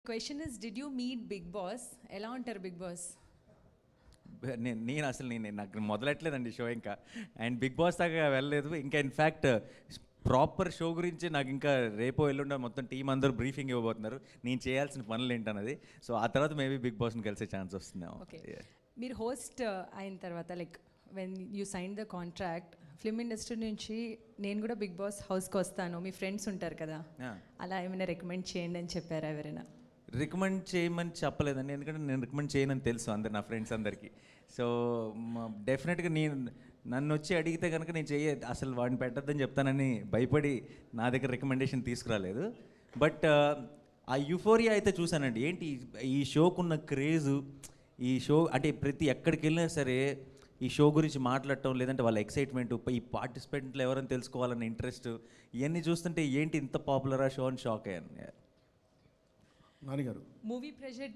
Question is did you meet Bigg Boss ఎలా ఉంటారు Bigg Boss నేను నేను అసలు నేను నాకు మొదలెట్లేదండి షో ఇంకా అండ్ బిగ్ బాస్ దాకా వెళ్ళలేదు ఇంకా ఇన్ఫ్యాక్ట్ ప్రాపర్ షో గురించి నాకు ఇంకా రేపో ఎల్లుండో మొత్తం టీం అందరూ బ్రీఫింగ్ ఇవ్వబోతున్నారు నేను చేయాల్సిన పనులు ఏంటన్నది సో ఆ తర్వాత మేబీ బిగ్ బాస్ని కలిసే ఛాన్స్ వస్తుందేమో ఓకే Yeah. మీరు హోస్ట్ అయిన తర్వాత like when you sign the contract film industry నుంచి నేను కూడా బిగ్ బాస్ హౌస్కి వస్తాను మీ ఫ్రెండ్స్ ఉంటారు కదా Yeah. అలా ఏమైనా రికమెండ్ చేయండి అని చెప్పారా ఎవరైనా రికమెండ్ చేయమని చెప్పలేదండి ఎందుకంటే నేను రికమెండ్ చేయనని తెలుసు అందరు నా ఫ్రెండ్స్ అందరికీ సో డెఫినెట్గా నేను నన్ను వచ్చి అడిగితే కనుక నేను చెయ్య అసలు వాడిని పెట్టద్దని చెప్తానని భయపడి నా దగ్గర రికమెండేషన్ తీసుకురాలేదు బట్ ఆ యుఫోరియా అయితే చూశానండి ఏంటి ఈ- ఈ షోకున్న క్రేజు ఈ షో అంటే ప్రతి ఎక్కడికి వెళ్ళినా సరే ఈ షో గురించి మాట్లాడటం లేదంటే వాళ్ళ ఎక్సైట్మెంట్ ఈ పార్టిసిపెంట్లు ఎవరైనా తెలుసుకోవాలన్న ఇంట్రెస్ట్ ఇవన్నీ చూస్తుంటే ఏంటి ఇంత పాపులర్ ఆ షో అని షాక్ అయ్యాను నాన్నగారు మూవీ ప్రెషర్